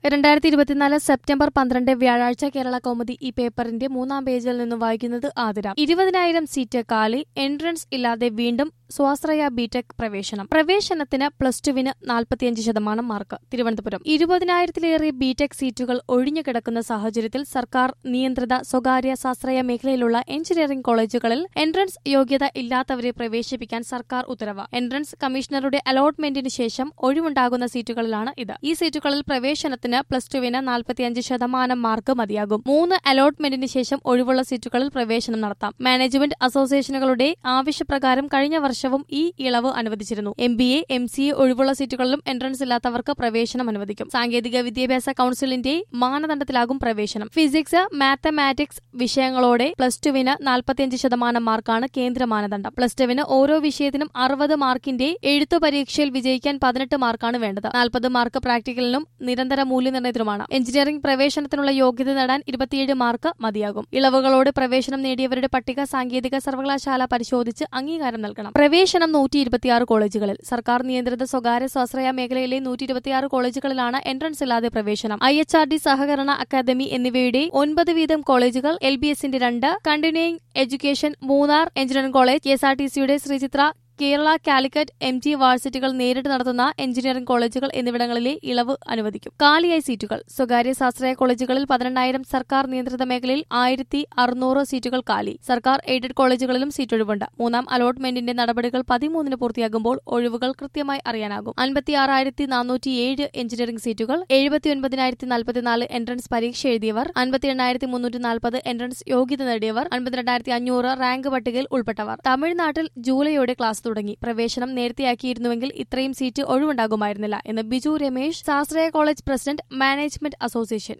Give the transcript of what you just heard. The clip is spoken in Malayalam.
രണ്ടായിരത്തി ഇരുപത്തിനാല് സെപ്റ്റംബർ പന്ത്രണ്ട് വ്യാഴാഴ്ച കേരള കൗമുദി ഈ പേപ്പറിന്റെ മൂന്നാം പേജിൽ നിന്നും വായിക്കുന്നത് ആതിര ഇരുപതിനായിരം സീറ്റ് കാലി എൻട്രൻസ് ഇല്ലാതെ വീണ്ടും സ്വാശ്രയ ബിടെക് പ്രവേശനം പ്രവേശനത്തിന് പ്ലസ് ടുവിന് നാൽപ്പത്തിയഞ്ച് ശതമാനം മാർക്ക് തിരുവനന്തപുരം ഇരുപതിനായിരത്തിലേറെ ബിടെക് സീറ്റുകൾ ഒഴിഞ്ഞുകിടക്കുന്ന സാഹചര്യത്തിൽ സർക്കാർ നിയന്ത്രിത സ്വകാര്യ സ്വാശ്രയ മേഖലയിലുള്ള എഞ്ചിനീയറിംഗ് കോളേജുകളിൽ എൻട്രൻസ് യോഗ്യത ഇല്ലാത്തവരെ പ്രവേശിപ്പിക്കാൻ സർക്കാർ ഉത്തരവ് എൻട്രൻസ് കമ്മീഷണറുടെ അലോട്ട്മെന്റിന് ശേഷം ഒഴിവുണ്ടാകുന്ന സീറ്റുകളിലാണ് ഇത് ഈ സീറ്റുകളിൽ പ്രവേശനത്തിന് പ്ലസ് ടുവിന് നാൽപ്പത്തിയഞ്ച് ശതമാനം മാർക്ക് മതിയാകും മൂന്ന് അലോട്ട്മെന്റിന് ശേഷം ഒഴിവുള്ള സീറ്റുകളിൽ പ്രവേശനം നടത്താം മാനേജ്മെന്റ് അസോസിയേഷനുകളുടെ ആവശ്യപ്രകാരം കഴിഞ്ഞ വർഷവും ഈ ഇളവ് അനുവദിച്ചിരുന്നു M B A M C A ഒഴിവുള്ള സീറ്റുകളിലും എൻട്രൻസ് ഇല്ലാത്തവർക്ക് പ്രവേശനം അനുവദിക്കും സാങ്കേതിക വിദ്യാഭ്യാസ കൌൺസിലിന്റെ മാനദണ്ഡത്തിലാകും പ്രവേശനം ഫിസിക്സ് മാത്തമാറ്റിക്സ് വിഷയങ്ങളോടെ പ്ലസ് ടുവിന് നാൽപ്പത്തിയഞ്ച് ശതമാനം മാർക്കാണ് കേന്ദ്ര മാനദണ്ഡം പ്ലസ് ടുവിന് ഓരോ വിഷയത്തിനും അറുപത് മാർക്കിന്റെ എഴുത്തു പരീക്ഷയിൽ വിജയിക്കാൻ പതിനെട്ട് മാർക്കാണ് വേണ്ടത് നാൽപ്പത് മാർക്ക് പ്രാക്ടിക്കലിനും നിരന്തര മൂല്യനിർണ്ണയത്തിനുമാണ് എഞ്ചിനീയറിംഗ് പ്രവേശനത്തിനുള്ള യോഗ്യത നേടാൻ ഇരുപത്തിയേഴ് മാർക്ക് മതിയാകും ഇളവുകളോടെ പ്രവേശനം നേടിയവരുടെ പട്ടിക സാങ്കേതിക സർവകലാശാല പരിശോധിച്ച് അംഗീകാരം നൽകണം പ്രവേശനം നൂറ്റി ഇരുപത്തിയാറ് കോളേജുകളിൽ സർക്കാർ നിയന്ത്രിത സ്വകാര്യ സ്വാശ്രയ മേഖലയിലെ നൂറ്റി ഇരുപത്തിയാറ് കോളേജുകളിലാണ് എൻട്രൻസ് ഇല്ലാതെ പ്രവേശനം ഐ എച്ച് ആർ ഡി സഹകരണ അക്കാദമി എന്നിവയുടെ ഒൻപത് വീതം കോളേജുകൾ എൽ ബി എസിന്റെ രണ്ട് continuing education Munnar engineering college K S R T സിയുടെ Sreechitra Kerala Calicut M G universities നേരിട്ട് നടത്തുന്ന എഞ്ചിനീയറിംഗ് കോളേജുകൾ എന്നിവിടങ്ങളിലെ ഇളവ് അനുവദിക്കും കാലിയായി സീറ്റുകൾ സ്വകാര്യ സ്വാശ്രയ കോളേജുകളിൽ പതിനെണ്ണായിരം സർക്കാർ നിയന്ത്രിത മേഖലയിൽ ആയിരത്തി അറുന്നൂറ് സീറ്റുകൾ കാലി സർക്കാർ എയ്ഡഡ് കോളേജുകളിലും സീറ്റ് ഒഴിവുണ്ട് മൂന്നാം അലോട്ട്മെന്റിന്റെ നടപടികൾ പതിമൂന്നിന് പൂർത്തിയാകുമ്പോൾ ഒഴിവുകൾ കൃത്യമായി അറിയാനാകും അൻപത്തിയാറായിരത്തി നാനൂറ്റിയേഴ് എഞ്ചിനീയറിംഗ് സീറ്റുകൾ എഴുപത്തിയൊൻപതിനായിരത്തി നാൽപ്പത്തിനാല് എൻട്രൻസ് പരീക്ഷ എഴുതിയവർ അൻപത്തി എണ്ണായിരത്തി മുന്നൂറ്റി നാൽപ്പത് എൻട്രൻസ് യോഗ്യത നേടിയവർ അൻപത്തിരണ്ടായിരത്തി അഞ്ഞൂറ് റാങ്ക് പട്ടികയിൽ ഉൾപ്പെട്ടവർ തമിഴ്നാട്ടിൽ ജൂലൈയോടെ ക്ലാസ് തുടങ്ങി പ്രവേശനം നേരത്തെയാക്കിയിരുന്നുവെങ്കിൽ ഇത്രയും സീറ്റ് ഒഴിവുണ്ടാകുമായിരുന്നില്ല എന്ന് ബിജു രമേശ് ശാസ്ത്രീയ കോളേജ് പ്രസിഡന്റ് മാനേജ്മെന്റ് അസോസിയേഷൻ